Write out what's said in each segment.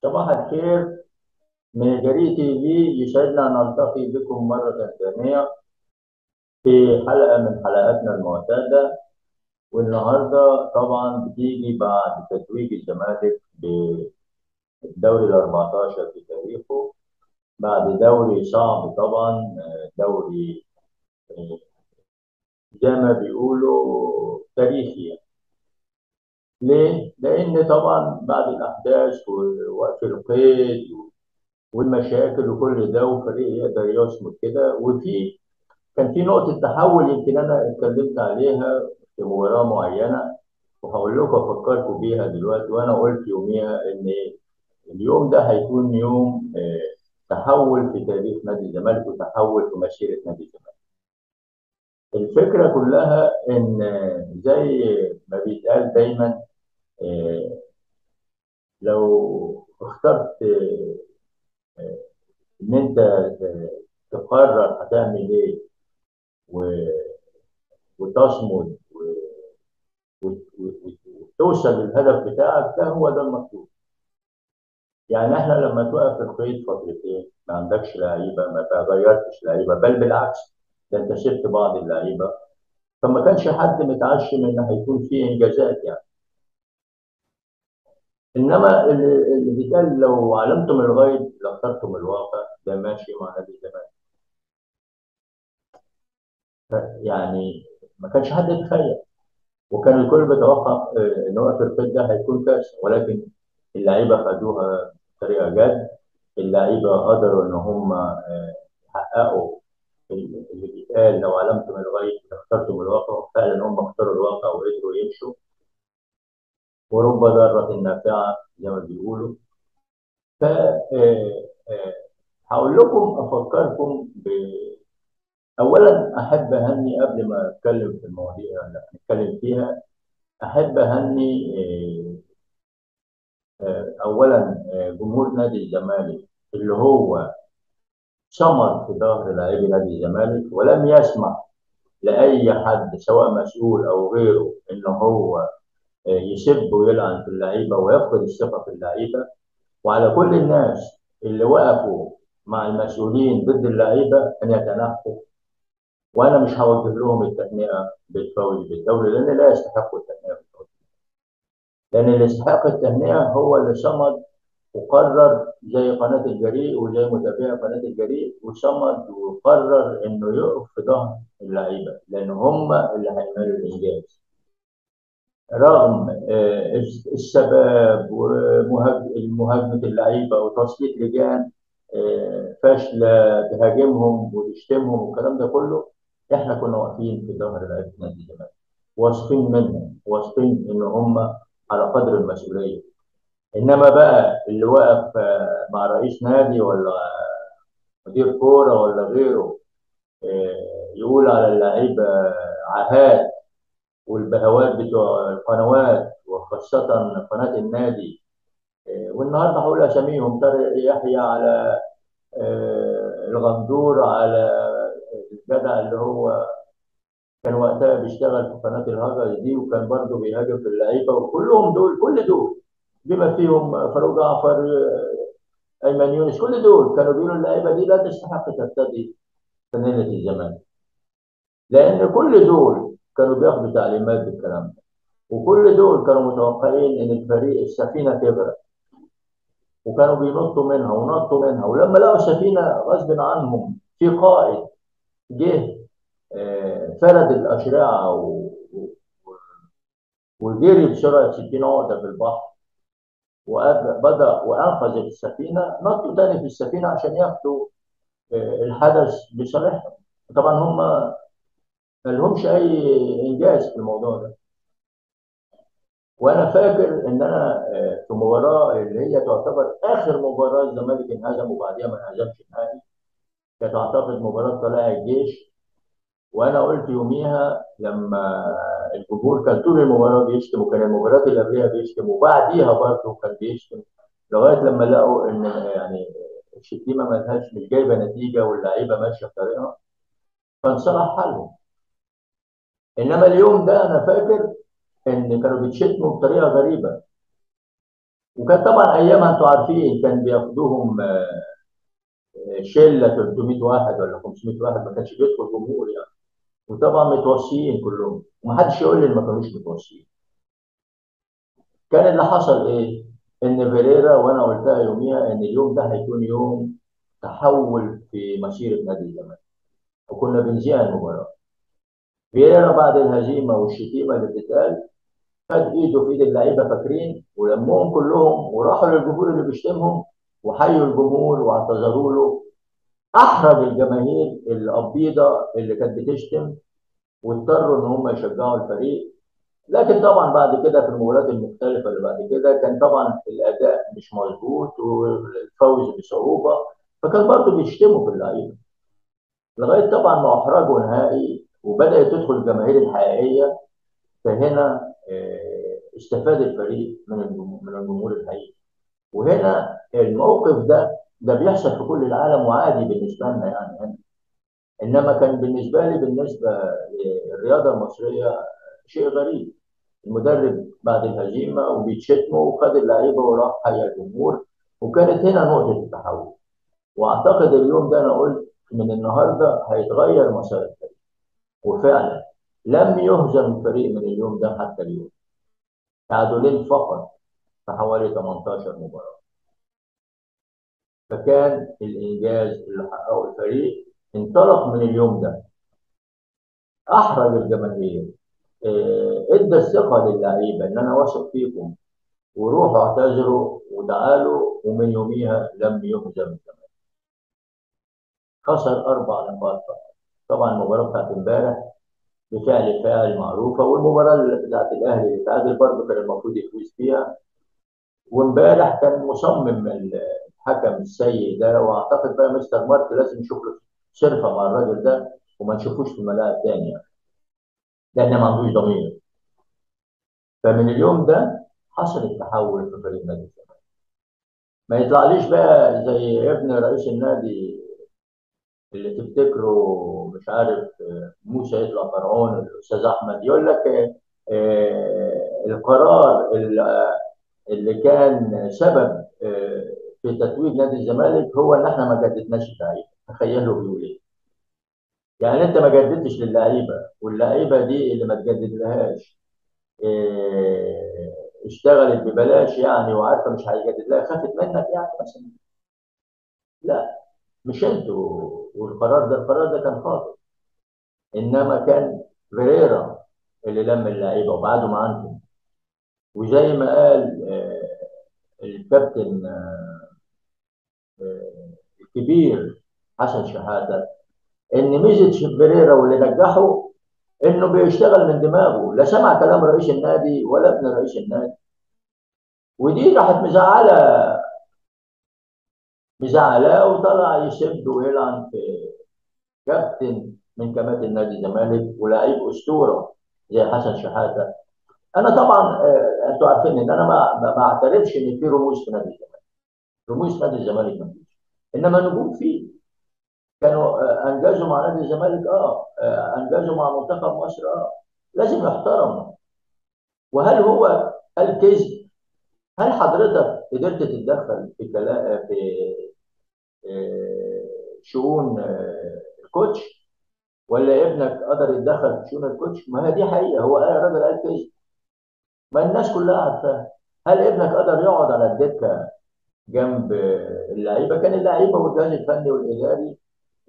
صباح الخير من جريدة تي في يسعدنا أن نلتقي بكم مرة ثانية في حلقة من حلقاتنا المعتادة والنهاردة طبعا بتيجي بعد تتويج الزمالك بالدوري ال 14 في تاريخه بعد دوري صعب طبعا دوري زي ما بيقولوا تاريخي يعني. ليه؟ لأن طبعا بعد الأحداث ووقت القيد والمشاكل وكل ده وفريق يقدر يصمد كده وفي كان في نقطة تحول يمكن أنا اتكلمت عليها في مباراة معينة وهقول لكم أفكركم بيها دلوقتي وأنا قلت يوميها إن اليوم ده هيكون يوم تحول في تاريخ نادي الزمالك وتحول في مسيرة نادي الزمالك. الفكرة كلها إن زي ما بيتقال دايما لو اخترت إن أنت تقرر هتعمل إيه وتصمد وتوصل للهدف بتاعك ده هو ده المطلوب. يعني احنا لما توقف القيد فترتين ما عندكش لعيبه ما غيرتش لعيبه بل بالعكس ده انت سبت بعض اللعيبه فما كانش حد متعشم ان هيكون في انجازات يعني انما اللي بيتقال لو علمتم الغيب لاخترتم الواقع ده ماشي مع نادي الزمالك يعني ما كانش حد يتخيل وكان الكل بيتوقع ان وقت القيد ده هيكون كارثه ولكن اللعيبه خدوها بطريقه جد اللعيبه قدروا ان هم يحققوا اللي بيتقال لو علمتم الغيب اخترتم الواقع وفعلا هم اختاروا الواقع وقدروا يمشوا ورب ضارة نافعة زي ما بيقولوا ف هقول لكم افكركم ب اولا احب اهني قبل ما اتكلم في المواضيع اللي هنتكلم فيها احب اهني اولا جمهور نادي الزمالك اللي هو صمد في ظهر لاعبي نادي الزمالك ولم يسمح لاي حد سواء مسؤول او غيره ان هو يسب ويلعن في اللعيبه ويفقد الثقه في اللعيبه وعلى كل الناس اللي وقفوا مع المسؤولين ضد اللعيبه ان يتنحوا وانا مش هوجه لهم التهنئه بالفوز بالدوري لان لا يستحقوا التهنئه بالفوز لان اللي يستحق التهنئه هو اللي صمد وقرر زي قناه الجريء وزي متابعي قناه الجريء وصمد وقرر انه يقف في ظهر اللعيبه لان هم اللي هيعملوا الانجاز رغم الشباب ومهاجمه اللعيبه وتسليط لجان فاشله تهاجمهم وتشتمهم والكلام ده كله احنا كنا واقفين في ظهر لعيبه نادي الزمالك واثقين منهم واثقين ان هم على قدر المسؤوليه انما بقى اللي واقف مع رئيس نادي ولا مدير كوره ولا غيره يقول على اللعيبه عاهات والبهوات بتوع القنوات وخاصه قناه النادي والنهارده هقول اساميهم طارق يحيى على الغندور على الجدع اللي هو كان وقتها بيشتغل في قناه الهجر دي وكان برضه بيهاجم في اللعيبه وكلهم دول كل دول بما فيهم فاروق جعفر ايمن يونس كل دول كانوا بيقولوا اللعيبه دي لا تستحق ترتدي فانيله الزمالك لان كل دول كانوا بياخدوا تعليمات بالكلام ده وكل دول كانوا متوقعين ان الفريق السفينه تغرق وكانوا بينطوا منها ونطوا منها ولما لقوا السفينه غصب عنهم في قائد جه فرد الاشرعه وجري بسرعه 60 عقده في البحر وبدا وانقذ السفينه نطوا تاني في السفينه عشان ياخدوا الحدث لصالحهم طبعا هم ما لهمش اي انجاز في الموضوع ده وانا فاكر ان انا في مباراه اللي هي تعتبر اخر مباراه الزمالك انهزم وبعديها ما انهزمش نهائي كانت اعتقد مباراه طلائع الجيش وانا قلت يوميها لما الجمهور كان طول المباراه بيشتم وكان المباريات اللي قبلها بيشتم وبعديها برضه كان بيشتم لغايه لما لقوا ان يعني الشتيمه ملهاش مش جايبه نتيجه واللعيبه ماشيه بطريقها فانصلح حالهم انما اليوم ده انا فاكر ان كانوا بيتشتموا بطريقه غريبه وكان طبعا ايامها انتوا عارفين كان بياخدوهم آه، آه، شله 300 واحد ولا 500 واحد ما كانش بيدخل جمهور يعني وطبعا متوصيين كلهم ومحدش يقول لي إن ما كانوش متوصيين كان اللي حصل ايه؟ ان فيريرا وانا قلتها يوميها ان اليوم ده هيكون يوم تحول في مسيره نادي الزمالك وكنا بنذيع المباراه فييرا بعد الهزيمه والشتيمه اللي بتتقال خد ايده في ايد اللعيبه فاكرين ولمهم كلهم وراحوا للجمهور اللي بيشتمهم وحيوا الجمهور واعتذروا له احرج الجماهير الابيضه اللي كانت بتشتم واضطروا ان هم يشجعوا الفريق لكن طبعا بعد كده في المباريات المختلفه اللي بعد كده كان طبعا الاداء مش مظبوط والفوز بصعوبه فكان برضه بيشتموا في اللعيبه لغايه طبعا ما احرجوا نهائي وبدات تدخل الجماهير الحقيقيه فهنا آه، استفاد الفريق من الجمهور من الجمهور الحقيقي وهنا الموقف ده ده بيحصل في كل العالم وعادي بالنسبه لنا يعني هنا. انما كان بالنسبه لي بالنسبه للرياضه المصريه شيء غريب المدرب بعد الهزيمه وبيتشتموا وخد اللعيبه وراح حيا الجمهور وكانت هنا نقطه التحول واعتقد اليوم ده انا قلت من النهارده هيتغير مسار الفريق وفعلا لم يهزم الفريق من اليوم ده حتى اليوم تعادلين فقط في حوالي 18 مباراه فكان الانجاز اللي حققه الفريق انطلق من اليوم ده احرج الجماهير آه، ادى الثقه للعيبه ان انا واثق فيكم وروحوا اعتذروا وتعالوا ومن يوميها لم يهزم الزمالك خسر اربع نقاط فقط طبعا المباراه بتاعت امبارح بفعل فاعل معروفه والمباراه اللي بتاعت الاهلي اللي تعادل برضه كان المفروض يفوز فيها وامبارح كان مصمم الحكم السيء ده واعتقد بقى مستر مارك لازم يشوف له شرفه مع الراجل ده وما نشوفوش في ملاعب تانية لان ما عندوش ضمير فمن اليوم ده حصل التحول في فريق نادي الزمالك ما يطلعليش بقى زي ابن رئيس النادي اللي تفتكره مش عارف آه، موسى يطلع فرعون الاستاذ احمد يقول لك آه، آه، القرار اللي اللي كان سبب آه، في تتويج نادي الزمالك هو ان احنا ما جددناش اللعيبه تخيلوا بيقول ايه يعني انت ما جددتش للعيبه واللعيبه دي اللي ما تجدد آه، اشتغلت ببلاش يعني وعارفه مش هيجدد لها خافت منك يعني مثلا لا مش انتوا والقرار ده القرار ده كان خاطئ انما كان فيريرا اللي لم اللعيبه وبعدهم عنكم وزي ما قال آه، الكابتن آه، آه، الكبير حسن شحاته ان ميزه شبريرا واللي نجحه انه بيشتغل من دماغه لا سمع كلام رئيس النادي ولا ابن رئيس النادي ودي راحت مزعله مزعلاه وطلع يسب ويلعن في كابتن من كباتن نادي الزمالك ولاعيب اسطوره زي حسن شحاته انا طبعا آه، انتوا عارفين ان انا ما ما اعترفش ان في رموز في نادي الزمالك رموز نادي الزمالك ما فيش انما نجوم فيه كانوا آه، انجزوا مع نادي الزمالك اه آه، انجزوا مع منتخب مصر اه لازم يحترم وهل هو قال كذب هل حضرتك قدرت تتدخل في كلام في شؤون الكوتش ولا ابنك قدر يتدخل في شؤون الكوتش ما هي دي حقيقه هو قال الراجل قال كذب ما الناس كلها عارفاها هل ابنك قدر يقعد على الدكه جنب اللعيبه كان اللعيبه والجهاز الفني والاداري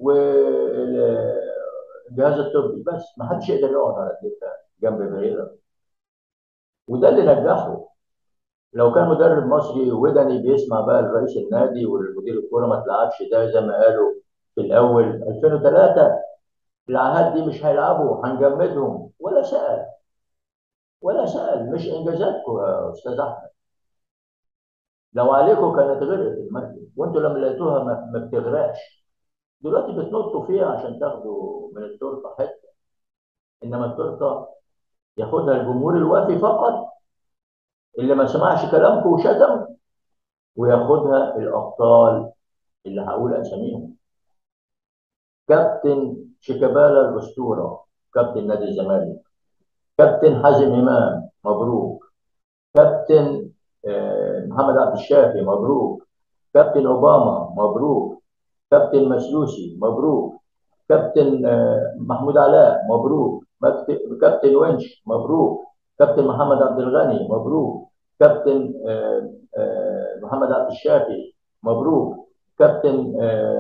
والجهاز الطبي بس ما حدش يقدر يقعد على الدكه جنب فيريرا وده اللي نجحه لو كان مدرب مصري ودني بيسمع بقى لرئيس النادي والمدير الكوره ما تلعبش ده زي ما قالوا في الاول 2003 العهات دي مش هيلعبوا هنجمدهم ولا سال ولا سأل مش إنجازاتكم يا أستاذ أحمد لو عليكم كانت غرقت المركب وانتوا لما لقيتوها ما ما بتغرقش دلوقتي بتنطوا فيها عشان تاخدوا من التورته حته انما التورته ياخدها الجمهور الوافي فقط اللي ما سمعش كلامكم وشتم وياخدها الابطال اللي هقول اساميهم كابتن شيكابالا الاسطوره كابتن نادي الزمالك كابتن حازم امام مبروك كابتن آه، محمد عبد الشافي مبروك كابتن اوباما مبروك كابتن مسلوسي مبروك كابتن محمود علاء مبروك كابتن ونش مبروك كابتن محمد عبد الغني مبروك كابتن محمد عبد الشافي مبروك كابتن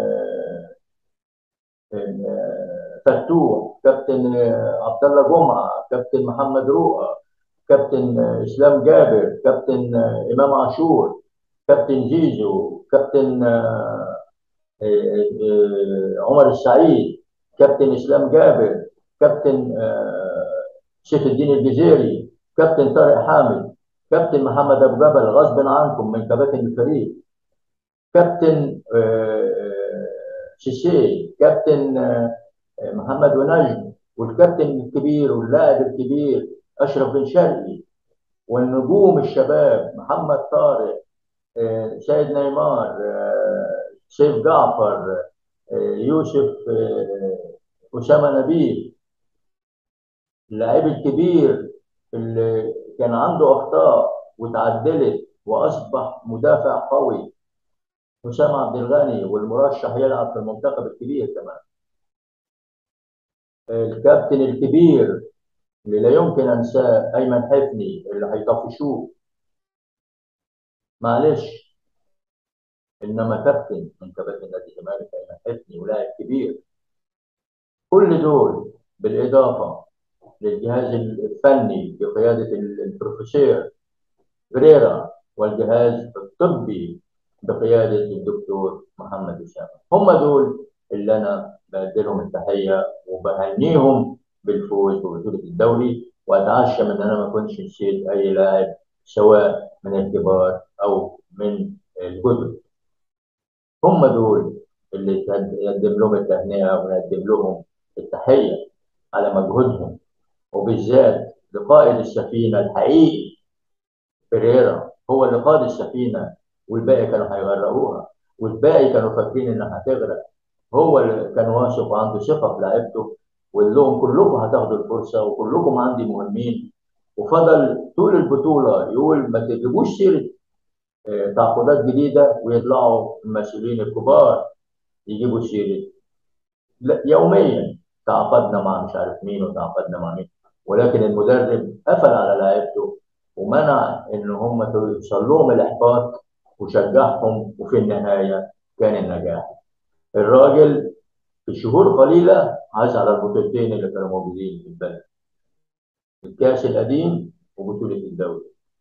فتوح كابتن عبد الله جمعه كابتن محمد رؤى كابتن اسلام جابر كابتن امام عاشور كابتن زيزو كابتن عمر السعيد كابتن اسلام جابر كابتن سيف الدين الجزيري كابتن طارق حامد كابتن محمد ابو جبل غصب عنكم من كباتن الفريق كابتن سيسي كابتن محمد ونجم والكابتن الكبير واللاعب الكبير اشرف بن شرقي والنجوم الشباب محمد طارق سيد نيمار سيف جعفر يوسف اسامه نبيل اللاعب الكبير اللي كان عنده اخطاء وتعدلت واصبح مدافع قوي اسامه عبد الغني والمرشح يلعب في المنتخب الكبير كمان الكابتن الكبير اللي لا يمكن انساه ايمن حفني اللي هيطفشوه معلش انما كابتن من كباتن نادي الزمالك ايمن حفني ولاعب كبير كل دول بالاضافه للجهاز الفني بقياده البروفيسور بريرا والجهاز الطبي بقياده الدكتور محمد اسامه هم دول اللي انا بقدم التحيه وبهنيهم بالفوز ببطوله الدوري واتعشى من ان انا ما كنتش نسيت اي لاعب سواء من الكبار او من الجدد هم دول اللي يقدم لهم التهنئه ونقدم لهم التحيه على مجهودهم وبالذات لقائد السفينه الحقيقي بريرا هو اللي قاد السفينه والباقي كانوا هيغرقوها والباقي كانوا فاكرين انها هتغرق هو اللي كان واثق وعنده ثقه في لعيبته وقال لهم كلكم هتاخدوا الفرصه وكلكم عندي مهمين وفضل طول البطوله يقول ما تجيبوش سيره تعاقدات جديده ويطلعوا المسؤولين الكبار يجيبوا سيره يوميا تعاقدنا مع مش عارف مين وتعاقدنا مع مين ولكن المدرب قفل على لعيبته ومنع ان هم يوصل لهم الاحباط وشجعهم وفي النهايه كان النجاح. الراجل في شهور قليله عاش على البطولتين اللي كانوا موجودين في البلد. الكاس القديم وبطوله الدوري.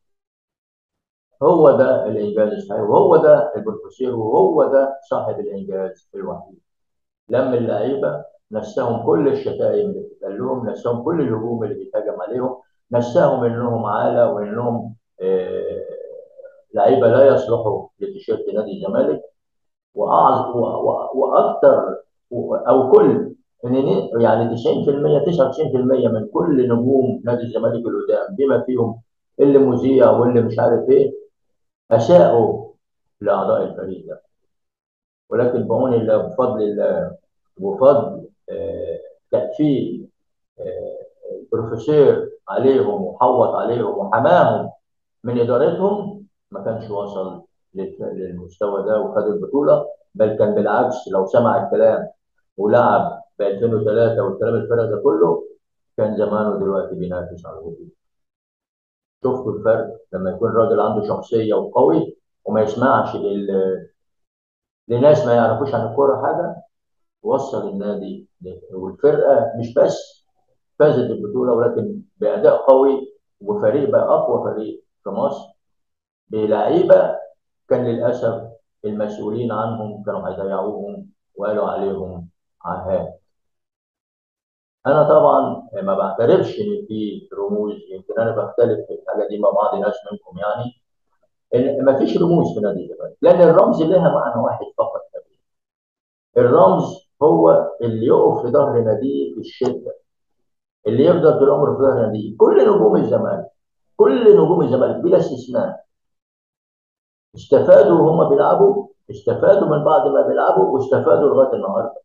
هو ده الانجاز الصحيح وهو ده البروفيسور وهو ده صاحب الانجاز الوحيد. لم اللعيبه نساهم كل الشتائم اللي بتتقال لهم نساهم كل الهجوم اللي بيتهاجم عليهم نساهم انهم عاله وانهم آه لعيبه لا يصلحوا لتيشيرت نادي الزمالك واعظم واكثر او كل يعني 90% 99% من كل نجوم نادي الزمالك القدام بما فيهم اللي مذيع واللي مش عارف ايه اساءوا لاعضاء الفريق ده ولكن بعون الله بفضل الله وفضل آه تكفيل آه البروفيسور عليهم وحوط عليهم وحماهم من ادارتهم ما كانش وصل للمستوى ده وخد البطوله بل كان بالعكس لو سمع الكلام ولعب ب 2003 والكلام الفرق ده كله كان زمانه دلوقتي بينافس على الهبوط. شفتوا الفرق لما يكون راجل عنده شخصيه وقوي وما يسمعش لل... لناس ما يعرفوش عن الكوره حاجه وصل النادي والفرقه مش بس فازت البطوله ولكن باداء قوي وفريق بقى اقوى فريق في مصر بلعيبه كان للاسف المسؤولين عنهم كانوا هيضيعوهم وقالوا عليهم عاهات. انا طبعا ما بعترفش ان في رموز يمكن انا بختلف في الحاجه دي مع بعض ناس منكم يعني ان ما فيش رموز في نادي الزمالك لان الرمز لها معنى واحد فقط الرمز هو اللي يقف في ظهر ناديه في الشده اللي يفضل طول عمره في ظهر ناديه كل نجوم الزمالك كل نجوم الزمالك بلا استثناء استفادوا وهم بيلعبوا استفادوا من بعد ما بيلعبوا واستفادوا لغايه النهارده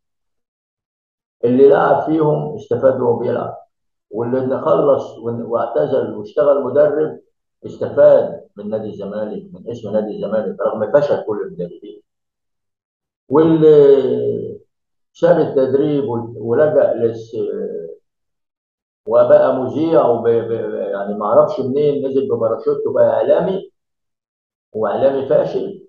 اللي لعب فيهم استفاد وهو بيلعب واللي خلص واعتزل واشتغل مدرب استفاد من نادي الزمالك من اسم نادي الزمالك رغم فشل كل المدربين واللي ساب التدريب ولجأ لس وبقى مذيع وب... يعني ما اعرفش منين نزل بباراشوت وبقى اعلامي واعلامي فاشل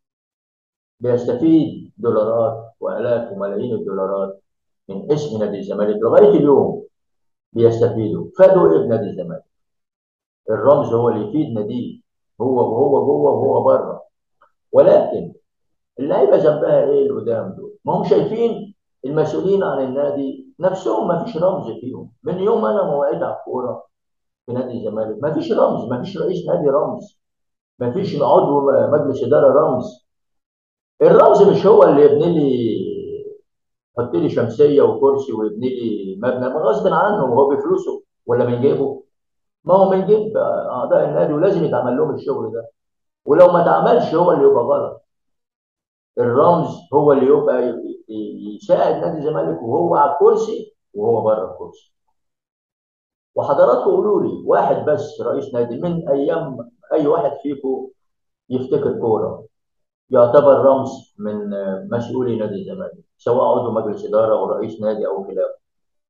بيستفيد دولارات والاف وملايين الدولارات من اسم نادي الزمالك لغايه اليوم بيستفيدوا فادوا ايه بنادي الزمالك؟ الرمز هو اللي يفيد ناديه هو وهو جوه وهو بره ولكن اللعيبه ذنبها ايه القدام دول؟ ما هم شايفين المسؤولين عن النادي نفسهم ما فيش رمز فيهم من يوم انا ما وعيت على الكوره في نادي الزمالك ما فيش رمز ما فيش رئيس نادي رمز ما فيش عضو مجلس اداره رمز الرمز مش هو اللي يبني لي يحط لي شمسيه وكرسي ويبني لي مبنى ما غصب عنه وهو بفلوسه ولا من جيبه ما هو من جيب اعضاء النادي ولازم يتعمل لهم الشغل ده ولو ما اتعملش هو اللي يبقى غلط الرمز هو اللي يبقى يساعد نادي الزمالك وهو على الكرسي وهو بره الكرسي وحضراتكم قولوا لي واحد بس رئيس نادي من ايام اي واحد فيكم يفتكر كوره يعتبر رمز من مسؤولي نادي الزمالك سواء عضو مجلس اداره او رئيس نادي او خلافه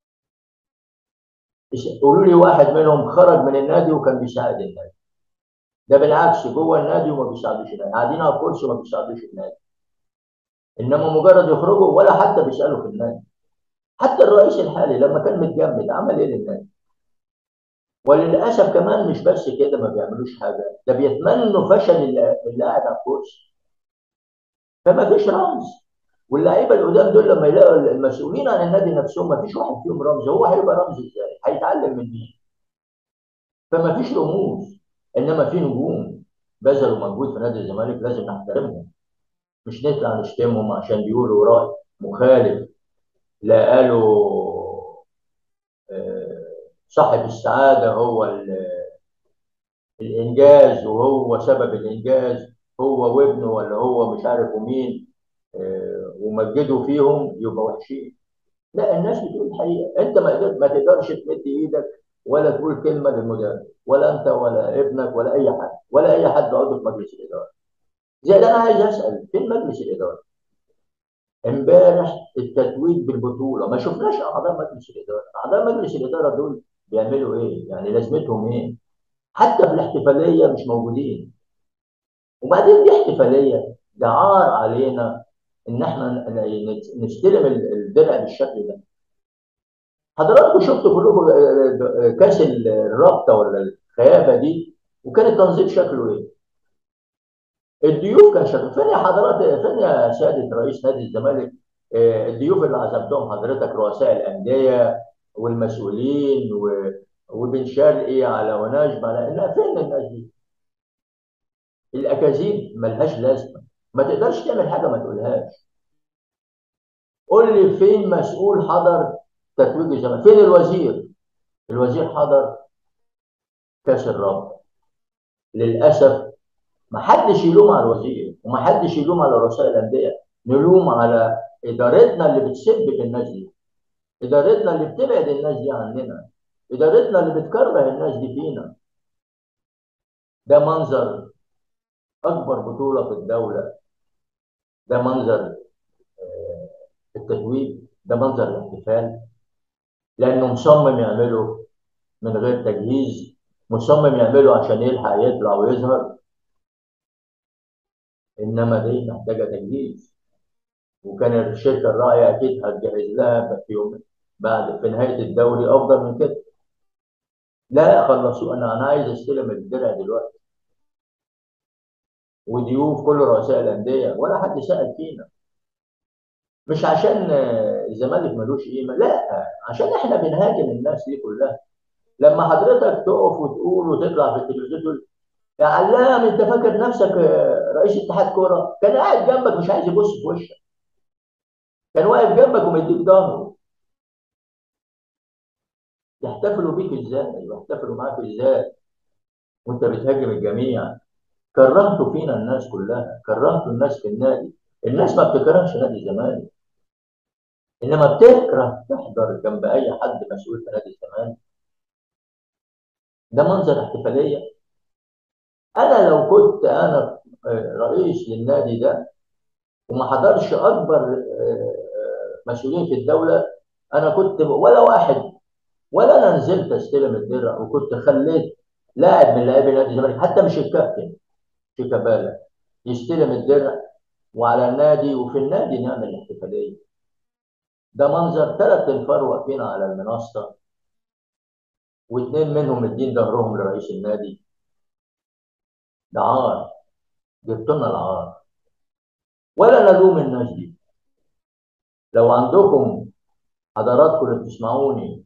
قولوا لي واحد منهم خرج من النادي وكان بيساعد النادي ده بالعكس جوه النادي وما بيساعدوش النادي قاعدين على الكرسي وما بيساعدوش النادي انما مجرد يخرجوا ولا حتى بيسالوا في النادي حتى الرئيس الحالي لما كان متجمد عمل ايه للنادي وللاسف كمان مش بس كده ما بيعملوش حاجه ده بيتمنوا فشل اللي قاعد على الكرسي فما فيش رمز واللعيبه اللي قدام دول لما يلاقوا المسؤولين عن النادي نفسهم ما فيش واحد فيهم رمز هو هيبقى رمز ازاي؟ هيتعلم من مين؟ فما فيش رموز انما في نجوم بذلوا مجهود في نادي الزمالك لازم نحترمهم مش نطلع نشتمهم عشان بيقولوا راي مخالف لا قالوا صاحب السعاده هو الانجاز وهو سبب الانجاز هو وابنه ولا هو مش عارف ومين ومجدوا فيهم يبقى وحشين لا الناس بتقول الحقيقه انت ما ما تقدرش تمد ايدك ولا تقول كلمه للمدرب ولا انت ولا ابنك ولا اي حد ولا اي حد عضو في مجلس الاداره زي ده انا عايز اسال فين مجلس الاداره؟ امبارح التتويج بالبطوله ما شفناش اعضاء مجلس الاداره، اعضاء مجلس الاداره دول بيعملوا ايه؟ يعني لازمتهم ايه؟ حتى في الاحتفاليه مش موجودين. وبعدين دي احتفاليه ده عار علينا ان احنا نستلم الدرع بالشكل ده. حضراتكم شفتوا كلكم كاس الرابطه ولا الخيابه دي وكان التنظيم شكله ايه؟ الضيوف كان شكل فين يا حضرات فين يا سياده رئيس نادي الزمالك الضيوف اللي عزمتهم حضرتك رؤساء الانديه والمسؤولين و... وبن شرقي على ونجم على لا فين الناس دي؟ الاكاذيب ملهاش لازمه ما تقدرش تعمل حاجه ما تقولهاش قول لي فين مسؤول حضر تتويج الزمالك فين الوزير الوزير حضر كاس الرابطه للاسف ما حدش يلوم على الوزير وما حدش يلوم على رؤساء الانديه نلوم على ادارتنا اللي بتسب في الناس دي ادارتنا اللي بتبعد الناس دي عننا ادارتنا اللي بتكره الناس دي فينا ده منظر اكبر بطوله في الدوله ده منظر التتويج ده منظر الاحتفال لانه مصمم يعمله من غير تجهيز مصمم يعمله عشان يلحق يطلع ويظهر انما دي محتاجه تجهيز وكان الشركه الراعيه اكيد هتجهز لها في يوم بعد في نهايه الدوري افضل من كده لا خلصوا انا انا عايز استلم الدرع دلوقتي وضيوف كل رؤساء الانديه ولا حد سال فينا مش عشان الزمالك ملوش قيمه لا عشان احنا بنهاجم الناس دي كلها لما حضرتك تقف وتقول وتطلع في التلفزيون تقول يا علام انت فاكر نفسك رئيس اتحاد كوره كان قاعد جنبك مش عايز يبص في وشك كان واقف جنبك ومديك ظهره يحتفلوا بيك ازاي ويحتفلوا معاك ازاي وانت بتهاجم الجميع كرهتوا فينا الناس كلها كرهتوا الناس في النادي الناس ما بتكرهش نادي الزمالك انما بتكره تحضر جنب اي حد مسؤول في نادي الزمالك ده منظر احتفاليه انا لو كنت انا رئيس للنادي ده وما حضرش اكبر آه، آه، مسؤولين في الدوله انا كنت ولا واحد ولا انا نزلت استلم الدرع وكنت خليت لاعب من لاعبي نادي الزمالك حتى مش الكابتن شيكابالا يستلم الدرع وعلى النادي وفي النادي نعمل احتفاليه ده منظر ثلاث انفار واقفين على المنصه واثنين منهم مدين ظهرهم لرئيس النادي ده عار جبت لنا العار ولا نلوم الناس دي لو عندكم حضراتكم اللي بتسمعوني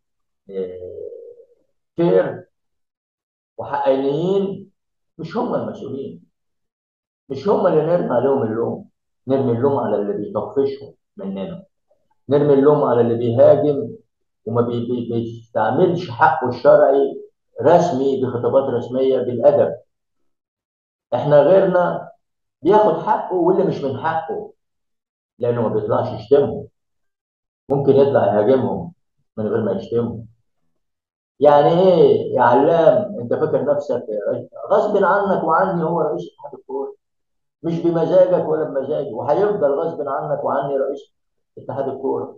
خير وحقانيين مش هم المسؤولين مش هم اللي نرمي عليهم اللوم نرمي اللوم على اللي بيطفشهم مننا نرمي اللوم على اللي بيهاجم وما بي بي بيستعملش حقه الشرعي رسمي بخطابات رسميه بالادب احنا غيرنا بياخد حقه واللي مش من حقه لانه ما بيطلعش يشتمهم ممكن يطلع يهاجمهم من غير ما يشتمهم يعني ايه يا علام انت فاكر نفسك غصب عنك وعني هو رئيس اتحاد الكوره مش بمزاجك ولا بمزاجي وهيفضل غصب عنك وعني رئيس اتحاد الكوره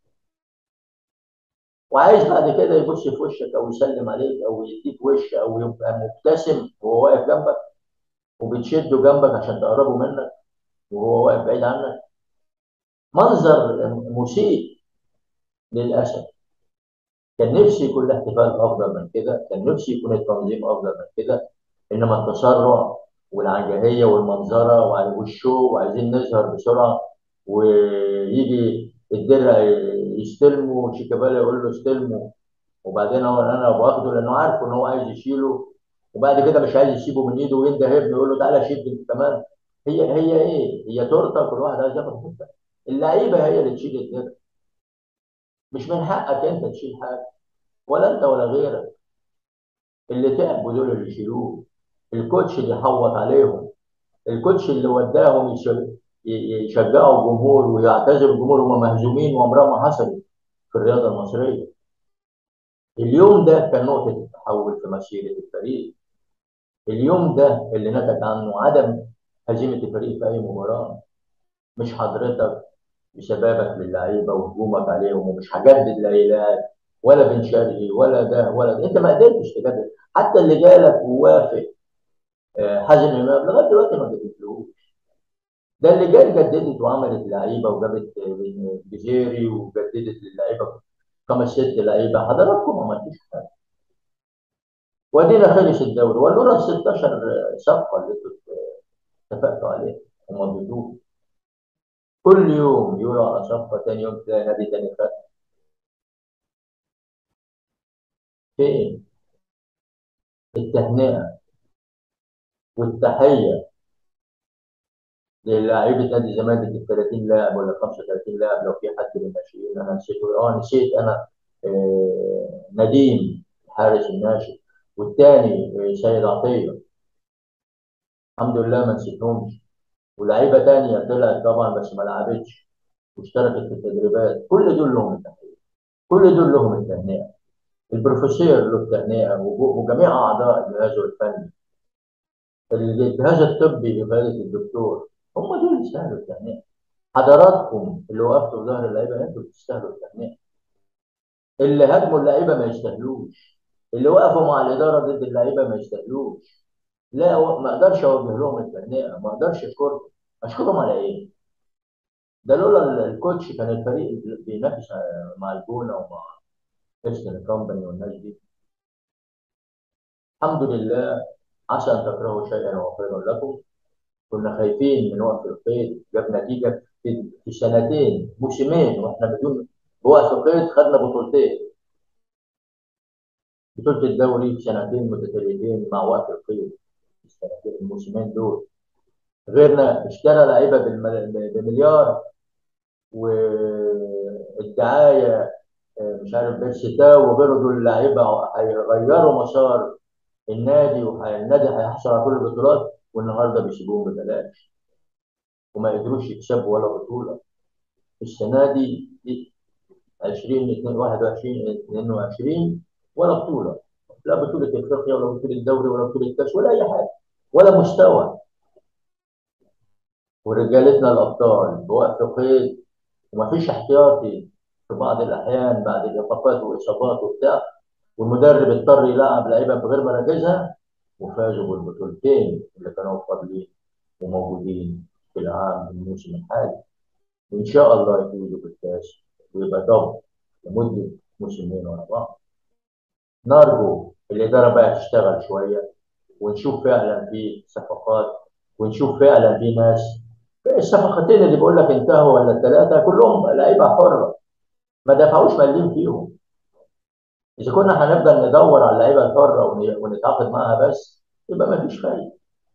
وعايز بعد كده يبص في وشك او يسلم عليك او يديك وش او يبقى مبتسم وهو واقف جنبك وبتشده جنبك عشان تقربه منك وهو واقف بعيد عنك منظر مسيء للاسف كان نفسي يكون الاحتفال افضل من كده كان نفسي يكون التنظيم افضل من كده انما التسرع والعنجهيه والمنظره والشو وعايزين نظهر بسرعه ويجي الدرع يستلمه شيكابالا يقول له استلمه وبعدين هو انا باخده لانه عارف ان هو عايز يشيله وبعد كده مش عايز يسيبه من ايده ويندهبني يقول له تعالى شد انت كمان هي هي ايه؟ هي تورته كل واحد عايز ياخد حته اللعيبه هي اللي تشيل الدرع مش من حقك انت تشيل حاجه ولا انت ولا غيرك اللي تعبوا دول اللي يشيلوه الكوتش اللي يحوط عليهم الكوتش اللي وداهم يشجعوا الجمهور ويعتذروا الجمهور هم مهزومين وعمرها ما حصلت في الرياضه المصريه اليوم ده كان نقطه التحول في مسيره الفريق اليوم ده اللي نتج عنه عدم هزيمه الفريق في اي مباراه مش حضرتك بشبابك للعيبه وهجومك عليهم ومش هجدد لاي لاعب ولا بن شرقي ولا ده ولا ده انت ما قدرتش تجدد حتى اللي جالك ووافق حازم امام لغايه دلوقتي ما جددتلوش ده اللي جاي جددت وعملت لعيبه وجابت بجيري وجددت للعيبه خمس ست لعيبه حضراتكم ما عملتوش حاجه وادينا خلص الدوري ولولا ال 16 صفقه اللي انتوا اتفقتوا عليها ومضيتوها كل يوم يقولوا على صفقه ثاني يوم تلاقي نادي ثاني خد فين؟ التهنئه والتحيه للاعيبه نادي الزمالك ال 30 لاعب ولا 35 لاعب لو في حد من الناشئين انا نسيته اه نسيت انا آه نديم الحارس الناشئ والثاني آه سيد عطيه الحمد لله ما نسيتهمش ولاعيبه ثانيه طلعت طبعا بس ما لعبتش واشتركت في التدريبات كل دول لهم التحيه كل دول لهم التهنئه البروفيسور له التهنئه وجميع اعضاء جهازه الفني الجهاز الطبي بقياده الدكتور هم دول يستاهلوا التهنئه حضراتكم اللي وقفتوا في ظهر اللعيبه انتوا بتستاهلوا التهنئه اللي هاجموا اللعيبه ما يستاهلوش اللي وقفوا مع الاداره ضد اللعيبه ما يستاهلوش لا ما اقدرش اوجه لهم التهنئه ما اقدرش اشكرهم اشكرهم على ايه؟ ده لولا الكوتش كان الفريق بينافس مع الجونه ومع ايسترن كومباني والناس دي الحمد لله عسى ان تكرهوا شيئا وهو خير لكم كنا خايفين من وقف القيد جاب نتيجه في, في سنتين موسمين واحنا بدون بوقف القيد خدنا بطولتين بطوله الدوري في سنتين متتاليتين مع وقف القيد في السنتين الموسمين دول غيرنا اشترى لعيبه بمليار والدعايه مش عارف بيرسيتا وغيره دول لعيبه هيغيروا مسار النادي والنادي هيحصل على كل البطولات والنهارده بيسيبوهم ببلاش وما قدروش يكسبوا ولا بطوله السنه دي 20 21 22 ولا بطوله لا بطوله افريقيا ولا بطوله دوري ولا بطوله كاس ولا اي حاجه ولا مستوى ورجالتنا الابطال بوقت قيد ومفيش احتياطي في بعض الاحيان بعد الايقافات والاصابات وبتاع والمدرب اضطر يلعب لعيبه بغير مراكزها وفازوا بالبطولتين اللي كانوا قابلين وموجودين في العام الموسم الحالي وان شاء الله يفوزوا بالكاس ويبقى ضغط لمده موسمين ورا بعض نرجو الاداره بقى تشتغل شويه ونشوف فعلا في صفقات ونشوف فعلا في ناس الصفقتين اللي بيقول لك انتهوا ولا الثلاثه كلهم لعيبه حره ما دفعوش مليم فيهم اذا كنا هنفضل ندور على اللعيبه الحره ون- ونتعاقد معاها بس يبقى ما فيش فايده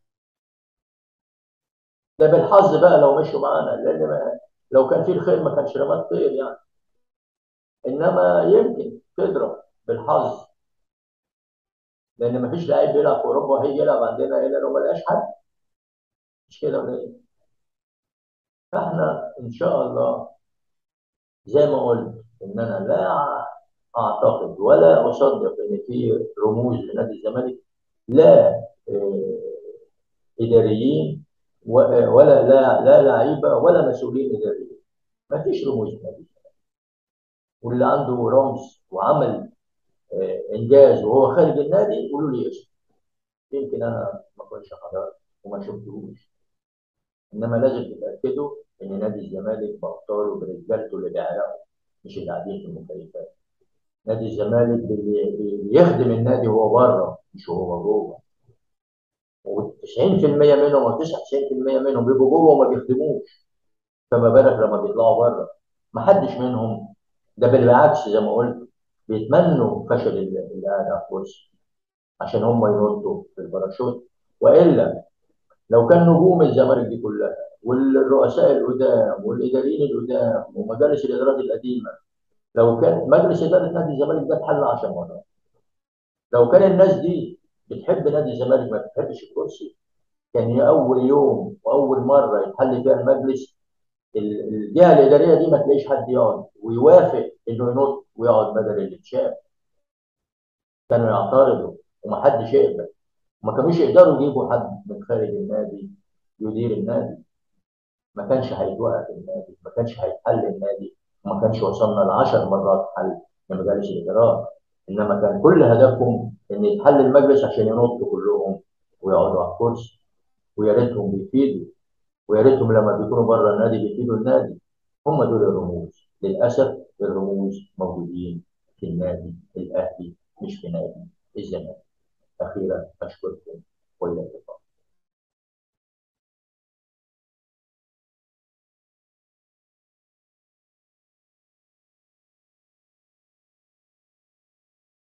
ده بالحظ بقى لو مشوا معانا لان ما لو كان في الخير ما كانش رمات طير يعني انما يمكن تضرب بالحظ لان ما فيش لعيب بيلعب في اوروبا وهيجي يلعب عندنا الا لو ما لقاش حد مش كده ولا ايه؟ فاحنا ان شاء الله زي ما قلت ان انا لا اعتقد ولا اصدق ان في رموز لنادي الزمالك لا آه، اداريين و- ولا لا لا لعيبه ولا مسؤولين اداريين ما فيش رموز في نادي الزمالك واللي عنده رمز وعمل آه، انجاز وهو خارج النادي قولوا لي اسمه يمكن انا ما كنتش حضرت وما شفتهوش انما لازم تتاكدوا ان نادي الزمالك بابطاله برجالته اللي بيعرقوا مش اللي قاعدين في المكيفات نادي الزمالك بي- بي- بيخدم النادي وهو بره مش وهو جوه و90% منهم او 99% منهم بيبقوا جوه وما بيخدموش فما بالك لما بيطلعوا بره ما حدش منهم ده بالعكس زي ما قلت بيتمنوا فشل اللي اللي قاعد على الكرسي عشان هم ينطوا في الباراشوت والا لو كان نجوم الزمالك دي كلها والرؤساء القدام والاداريين القدام ومجالس الادارات القديمه لو كان مجلس اداره نادي الزمالك ده اتحل 10 مرات لو كان الناس دي بتحب نادي الزمالك ما بتحبش الكرسي كان اول يوم واول مره يتحل فيها المجلس ال- الجهه الاداريه دي ما تلاقيش حد يقعد ويوافق انه ينط ويقعد بدل اللي اتشاف كانوا يعترضوا ومحدش يقبل ما كانوش يقدروا يجيبوا حد من خارج النادي يدير النادي ما كانش هيتوقف النادي ما كانش هيتحل النادي وما كانش وصلنا لعشر مرات حل لمجالس الادارات انما كان كل هدفهم ان يتحل المجلس عشان ينطوا كلهم ويقعدوا على الكرسي ويا ريتهم بيفيدوا ويا ريتهم لما بيكونوا بره النادي بيفيدوا النادي هم دول الرموز للاسف الرموز موجودين في النادي الاهلي مش في نادي الزمالك